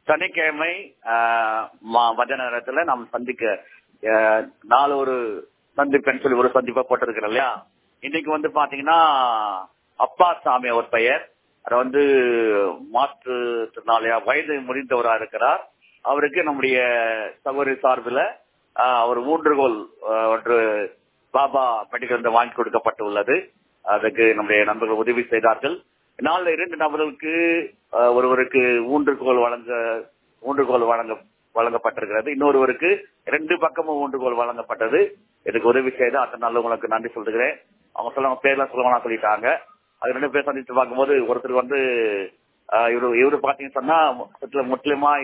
சனிக்கிழமை ஆஹ், ம- மத்தியான நேரத்துல நாம் சந்திக்க ஆஹ், நாலு ஒரு சந்திப்புன்னு சொல்லி ஒரு சந்திப்பா போட்டிருக்கிறோம் இல்லையா இன்னைக்கு வந்து பாத்தீங்கன்னா அப்பா சாமி அவர் பெயர் அது வந்து மாற்றுத்திறனாளியா வயது முடிந்தவரா இருக்கிறார் அவருக்கு நம்முடைய சகோதரி சார்பில் அவர் ஊன்றுகோல் ஆஹ், ஒன்று பாபா மெடிக்கல் வாங்கி கொடுக்கப்பட்டுள்ளது அதுக்கு நம்முடைய நண்பர்கள் உதவி செய்தார்கள் நாளில் இரண்டு நபர்களுக்கு ஆஹ், ஒருவருக்கு ஊன்றுகோல் வழங்க ஊன்றுகோல் வழங்க வழங்கப்பட்டிருக்கிறது இன்னொருவருக்கு ரெண்டு பக்கமும் ஊன்றுகோல் வழங்கப்பட்டது இதுக்கு உதவி செய்து அத்தனை நாள் உங்களுக்கு நன்றி சொல்லுகிறேன் அவங்க சொல்ல பேர்லாம் சொல்லுவாங்க சொல்லிட்டாங்க அது ரெண்டு பேர் சந்தித்து பார்க்கும்போது ஒருத்தர் வந்து ஆஹ், இவரு இவரு பாத்தீங்கன்னு சொன்னா முற்றிலும் முற்றிலுமாய்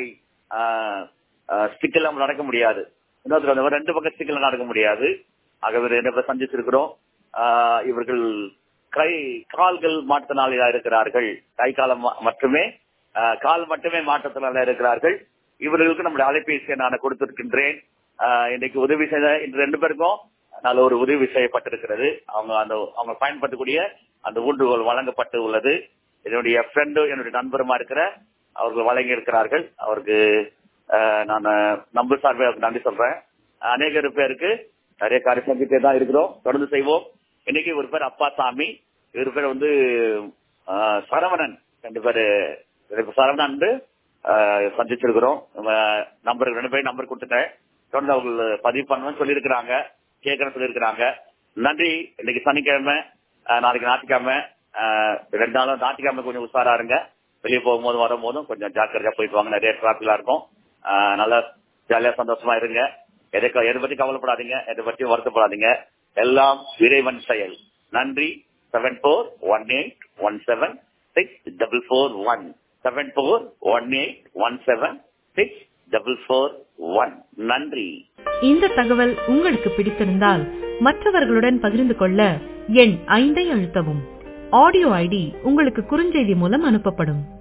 ஸ்டிக் இல்லாம நடக்க முடியாது இன்னொருத்தர் வந்து ரெண்டு பக்கம் ஸ்டிக்ல நடக்க முடியாது ஆகவே ரெண்டு பேர் சந்திச்சிருக்கிறோம் ஆஹ், இவர்கள் கை கால்கள் மாற்றத்தினாளியா இருக்கிறார்கள் கை காலம் ம- மட்டுமே ஆஹ், கால் மட்டுமே மாற்றத்தினால இருக்கிறார்கள் இவர்களுக்கு நம்முடைய அலைபேசியை நான் கொடுத்திருக்கின்றேன் ஆஹ், இன்னைக்கு உதவி செய்த இந்த ரெண்டு பேருக்கும் நல்ல ஒரு உதவி செய்யப்பட்டிருக்கிறது அவங்க அந்த அவங்க பயன்படுத்தக்கூடிய அந்த ஊன்றுகோல் வழங்கப்பட்டு உள்ளது என்னுடைய ஃப்ரெண்டு என்னுடைய நண்பருமா இருக்கிற அவர்கள் வழங்கி இருக்கிறார்கள் அவருக்கு ஆஹ், நான் நம்பர் சார்பே அவருக்கு நன்றி சொல்றேன் அநேக பேருக்கு நிறைய காரியம் செஞ்சுட்டே தான் இருக்கிறோம் தொடர்ந்து செய்வோம் இன்னைக்கு ஒரு பேர் அப்பா சாமி இவர் பேர் வந்து ஆஹ், சரவணன் ரெண்டு பேரு ரெண்டு பேர் சரவணன் வந்து, ஆஹ், சந்திச்சிருக்கிறோம் நம்பர் ரெண்டு பேரும் நம்பர் கொடுத்துட்டேன் தொடர்ந்து அவங்க பதிவு பண்ணணும்னு சொல்லியிருக்கிறாங்க கேட்கறேன்னு சொல்லியிருக்கிறாங்க நன்றி இன்னைக்கு சனிக்கிழமை ஆஹ், நாளைக்கு ஞாயிற்றுக்கிழமை ஆஹ், ரெண்டு நாளும் ஞாயிற்றுக்கிழமை கொஞ்சம் உஷாரா இருங்க வெளியே போகும்போதும் வரும்போதும் கொஞ்சம் ஜாக்கிரதையா போயிட்டு வாங்க நிறைய டிராபிக்லாம் இருக்கும் ஆஹ், நல்லா ஜாலியா சந்தோஷமா இருங்க எதை க- எதை பத்தி கவலைப்படாதீங்க எதை பத்தியும் வருத்தப்படாதீங்க எல்லாம் இறைவன் செயல் நன்றி seven four one eight one seven six double four one seven four one eight one seven six double four one நன்றி இந்த தகவல் உங்களுக்கு பிடித்திருந்தால் மற்றவர்களுடன் பகிர்ந்து கொள்ள எண் ஐந்தை அழுத்தவும் ஆடியோ ஐடி உங்களுக்கு குறுஞ்செய்தி மூலம் அனுப்பப்படும்